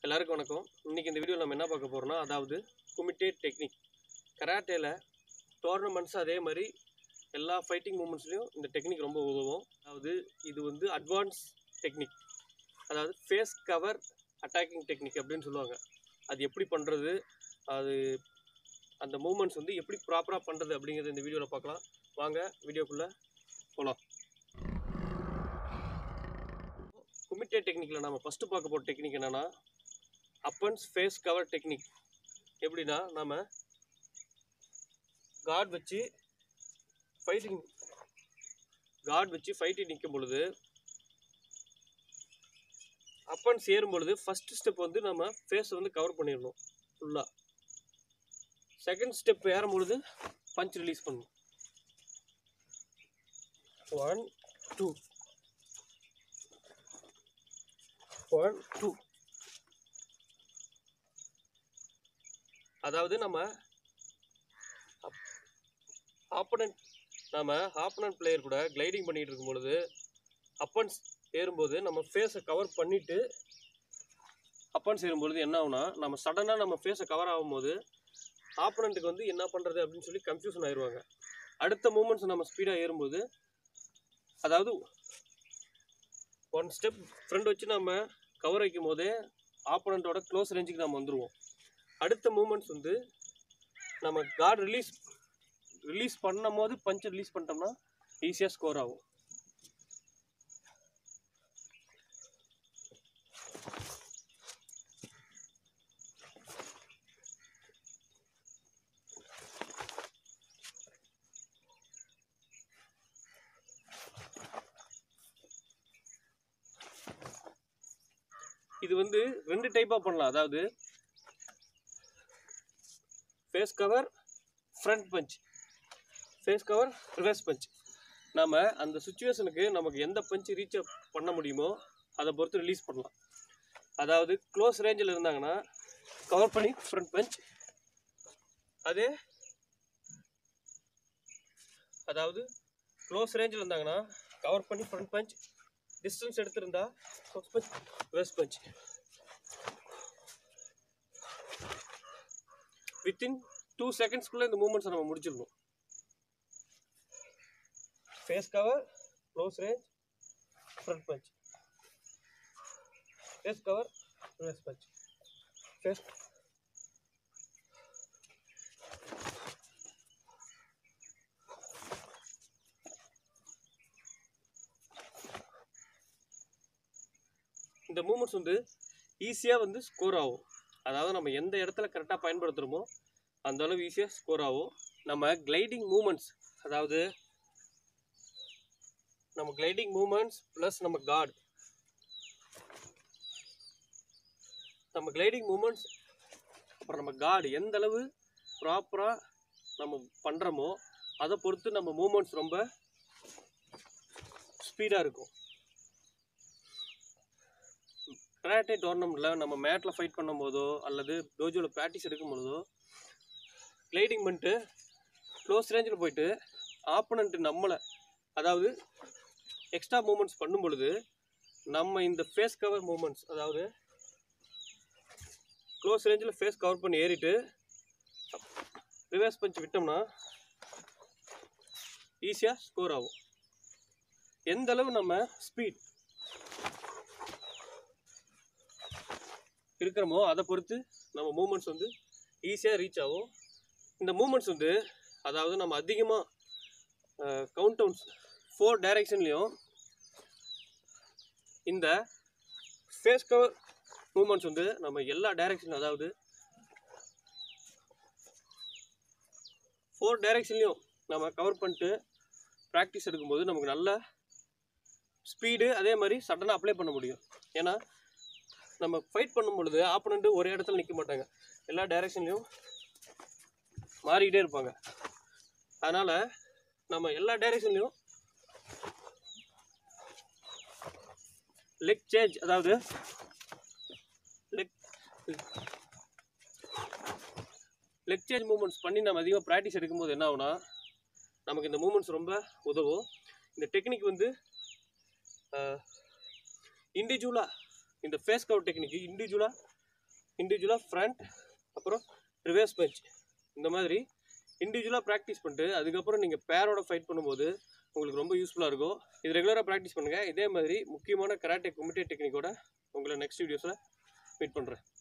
எல்லாருக்கும் வணக்கம் இன்னைக்கு இந்த வீடியோவில் நம்ம என்ன பார்க்க போகிறோம்னா அதாவது குமிட்டே டெக்னிக் கராட்டேல டோர்னமெண்ட்ஸ் அதே மாதிரி எல்லா ஃபைட்டிங் மூமெண்ட்ஸ்லையும் இந்த டெக்னிக் ரொம்ப உதவும் அதாவது இது வந்து அட்வான்ஸ் டெக்னிக் அதாவது ஃபேஸ் கவர் அட்டாக்கிங் டெக்னிக் அப்படின்னு சொல்லுவாங்க அது எப்படி பண்ணுறது அது அந்த மூமெண்ட்ஸ் வந்து எப்படி ப்ராப்பராக பண்ணுறது அப்படிங்கிறத இந்த வீடியோவில் பார்க்கலாம் வாங்க வீடியோக்குள்ளே போகலாம் குமிட்டே டெக்னிக்கில் நம்ம ஃபஸ்ட்டு பார்க்க போகிற டெக்னிக் என்னென்னா அப்பன்ஸ் ஃபேஸ் கவர் டெக்னிக் எப்படின்னா நம்ம கார்டு வச்சு ஃபைட்டிங் கார்டு வச்சு ஃபைட்டிங் நிற்கும் பொழுது அப்பன்ஸ் ஏறும் பொழுது ஃபஸ்ட்டு ஸ்டெப் வந்து நம்ம ஃபேஸை வந்து கவர் பண்ணிடணும் ஃபுல்லாக செகண்ட் ஸ்டெப் ஏறும் பொழுது பஞ்ச் ரிலீஸ் பண்ணணும் ஒன் டூ ஒன் டூ அதாவது நம்ம ஆப்பனண்ட் நம்ம ஆப்பனண்ட் பிளேயர் கூட கிளைடிங் பண்ணிட்டு இருக்கும் பொழுது அப்பன்ஸ் ஏறும்போது நம்ம ஃபேஸை கவர் பண்ணிட்டு அப்பன்ஸ் ஏறும்பொழுது என்ன ஆகும்னா நம்ம சடனாக நம்ம ஃபேஸை கவர் ஆகும்போது ஆப்பனண்ட்டுக்கு வந்து என்ன பண்ணுறது அப்படின்னு சொல்லி கன்ஃபியூஷன் ஆயிடுவாங்க அடுத்த மூமெண்ட்ஸ் நம்ம ஸ்பீடாக ஏறும்போது அதாவது ஒன் ஸ்டெப் ஃப்ரண்ட் வச்சு நம்ம கவர் வைக்கும் போதே ஆப்போனண்ட்டோட க்ளோஸ் ரேஞ்சுக்கு நம்ம வந்துடுவோம் அடுத்த மூமெண்ட்ஸ் வந்து நம்ம கார்டு ரிலீஸ் ரிலீஸ் பண்ணும் போது பஞ்சை ரிலீஸ் பண்ணிட்டோம்னா ஈஸியாக ஸ்கோர் ஆகும் இது வந்து ரெண்டு டைப்பாக பண்ணலாம் அதாவது face cover front punch face cover reverse punch நம்ம அந்த சுச்சுவேஷனுக்கு நமக்கு எந்த பஞ்ச் ரீச் பண்ண முடியுமோ அதை பொறுத்து ரிலீஸ் பண்ணலாம் அதாவது க்ளோஸ் ரேஞ்சில் இருந்தாங்கன்னா கவர் பண்ணி ஃப்ரண்ட் பஞ்ச் அதே அதாவது க்ளோஸ் ரேஞ்சில் இருந்தாங்கன்னா கவர் பண்ணி ஃப்ரண்ட் பஞ்ச் டிஸ்டன்ஸ் எடுத்திருந்தா first punch reverse punch within two செகண்ட்ஸ்க்குள்ளே இந்த மூமெண்ட்ஸை நம்ம முடிச்சிடணும் face cover close range front punch face cover reverse punch face இந்த மூமெண்ட்ஸ் வந்து ஈஸியாக வந்து ஸ்கோர் ஆகும் அதாவது நம்ம எந்த இடத்துல கரெக்டாக பயன்படுத்துகிறோமோ அந்த அளவு ஈஸியாக ஸ்கோர் ஆகும் நம்ம கிளைடிங் மூமெண்ட்ஸ் அதாவது நம்ம கிளைடிங் மூமெண்ட்ஸ் ப்ளஸ் நம்ம கார்டு நம்ம கிளைடிங் மூமெண்ட்ஸ் அப்புறம் நம்ம கார்டு எந்த அளவு ப்ராப்பராக நம்ம பண்ணுறோமோ அதை பொறுத்து நம்ம மூமெண்ட்ஸ் ரொம்ப ஸ்பீடாக இருக்கும் கராட்டே டோர்னமெண்ட்டில் நம்ம மேட்டில் ஃபைட் பண்ணும்போதோ அல்லது டோஜோவில் ப்ராக்டிஸ் எடுக்கும் பொழுதோ கிளைடிங் பண்ணிட்டு க்ளோஸ் ரேஞ்சில் போயிட்டு ஆப்பனண்ட்டு நம்மளை அதாவது எக்ஸ்ட்ரா மூமெண்ட்ஸ் பண்ணும் பொழுது நம்ம இந்த ஃபேஸ் கவர் மூமெண்ட்ஸ் அதாவது க்ளோஸ் ரேஞ்சில் ஃபேஸ் கவர் பண்ணி ஏறிட்டு ரிவர்ஸ் பஞ்ச் விட்டோம்னா ஈஸியாக ஸ்கோர் ஆகும் எந்த அளவு நம்ம ஸ்பீட் இருக்கிறோமோ அதை பொறுத்து நம்ம மூமெண்ட்ஸ் வந்து ஈஸியாக ரீச் ஆகும் இந்த மூமெண்ட்ஸ் வந்து அதாவது நம்ம அதிகமாக கவுண்ட் டவுன்ஸ் ஃபோர் டைரெக்ஷன்லேயும் இந்த ஃபேஸ் கவர் மூமெண்ட்ஸ் வந்து நம்ம எல்லா டைரெக்ஷன்லையும் அதாவது ஃபோர் டைரெக்ஷன்லையும் நம்ம கவர் பண்ணிட்டு ப்ராக்டிஸ் எடுக்கும்போது நமக்கு நல்ல ஸ்பீடு அதே மாதிரி சடனாக அப்ளை பண்ண முடியும் ஏன்னா நம்ம ஃபைட் பண்ணும் பொழுது ஆப்பனண்ட்டு ஒரே இடத்துல நிற்க மாட்டாங்க எல்லா டைரெக்ஷன்லையும் மாறிக்கிட்டே இருப்பாங்க அதனால் நம்ம எல்லா டைரெக்ஷன்லையும் லெக் சேஞ்ச் அதாவது லெக் லெக் சேஞ்ச் மூமெண்ட்ஸ் பண்ணி நம்ம அதிகமாக ப்ராக்டிஸ் எடுக்கும்போது என்ன ஆகும்னா நமக்கு இந்த மூமெண்ட்ஸ் ரொம்ப உதவும் இந்த டெக்னிக் வந்து இண்டிவிஜுவலாக இந்த ஃபேஸ் கவர் டெக்னிக் இண்டிவிஜுவலாக இண்டிவிஜுவலாக ஃப்ரண்ட் அப்புறம் ரிவர்ஸ் பஞ்ச் இந்த மாதிரி இண்டிவிஜுவலாக ப்ராக்டிஸ் பண்ணிட்டு அதுக்கப்புறம் நீங்கள் பேரோட ஃபைட் பண்ணும்போது உங்களுக்கு ரொம்ப யூஸ்ஃபுல்லாக இருக்கும் இது ரெகுலராக ப்ராக்டிஸ் பண்ணுங்கள் இதே மாதிரி முக்கியமான கராட்டே குமிட்டே டெக்னிக்கோட உங்களை நெக்ஸ்ட் வீடியோஸில் மீட் பண்ணுறேன்